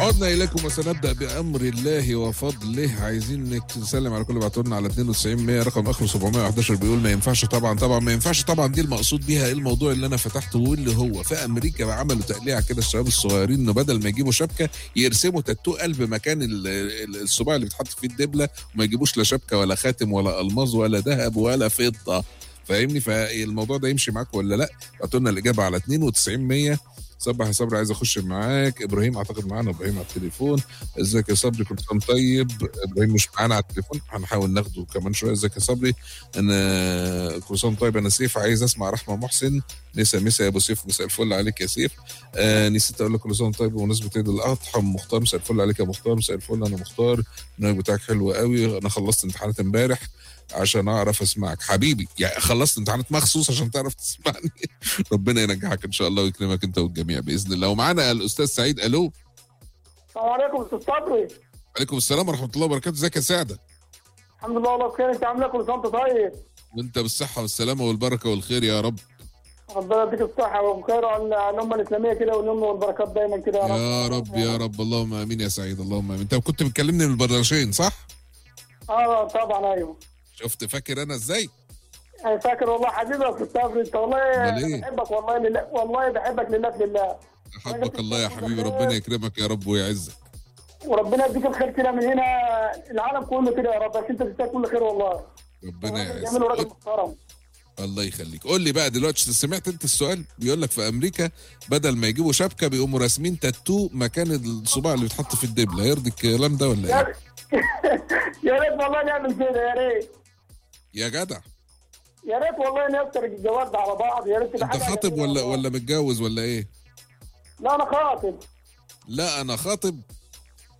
عدنا اليكم وسنبدا بامر الله وفضله عايزين نسلم على كل اللي بعتوا لنا على 92 100 رقم اخره 711 بيقول ما ينفعش طبعا طبعا ما ينفعش طبعا دي المقصود بيها ايه الموضوع اللي انا فتحته واللي هو في امريكا عملوا تقليعه كده الشباب الصغيرين انه بدل ما يجيبوا شبكه يرسموا تاتو قلب مكان ال- ال- الصباع اللي بيتحط فيه الدبله وما يجيبوش لا شبكه ولا خاتم ولا الماظ ولا ذهب ولا فضه فاهمني فالموضوع ده يمشي معاك ولا لا بعتوا لنا الاجابه على 92 100 صبح يا صبري عايز اخش معاك ابراهيم اعتقد معانا ابراهيم على التليفون ازيك يا صبري كل سنه وأنت طيب ابراهيم مش معانا على التليفون هنحاول ناخده كمان شويه ازيك يا صبري انا كل سنه وأنت طيب انا سيف عايز اسمع رحمه محسن نسا مسا يا ابو سيف مساء الفل عليك يا سيف آه نسيت اقول لك كل سنه وأنت طيب بمناسبه عيد الاضحى مختار مساء الفل عليك يا مختار مساء الفل انا مختار البرنامج بتاعك حلو قوي انا خلصت امتحانات امبارح عشان اعرف اسمعك حبيبي يعني خلصت امتحانات مخصوص عشان تعرف تسمعني ربنا ينجحك ان شاء الله ويكرمك انت والجميع باذن الله ومعانا الاستاذ سعيد الو السلام عليكم استاذ صبري عليكم السلام ورحمه الله وبركاته ازيك يا سعده الحمد لله والله بخير انت عامل ايه كل سنه وانت طيب وانت بالصحه والسلامه والبركه والخير يا رب ربنا يديك الصحه والخير على الامه الاسلاميه كده والنعم والبركات دايما كده يا رب يا رب اللهم امين يا سعيد اللهم امين انت كنت بتكلمني من البراشين صح اه طبعا ايوه شفت فاكر انا ازاي انا فاكر والله حبيبي يا استاذ صبري انت والله أمال إيه؟ بحبك والله لله والله بحبك لله في الله احبك الله يا حبيبي ربنا يكرمك يا رب ويعزك وربنا يديك الخير كده من هنا العالم كله كده يا رب بس انت تستاهل كل خير والله ربنا جميل وراجل يعزك محترم الله يخليك قول لي بقى دلوقتي سمعت انت السؤال بيقول لك في امريكا بدل ما يجيبوا شبكه بيقوموا راسمين تاتو مكان الصباع اللي بيتحط في الدبله يرضي الكلام ده ولا يا ايه يا ريت والله نعمل كده يا ريت يا جدع يا ريت والله نفترق الجواز ده على بعض يا ريت تبقى انت حاجة خاطب جميلة ولا والله. ولا متجوز ولا ايه لا انا خاطب لا انا خاطب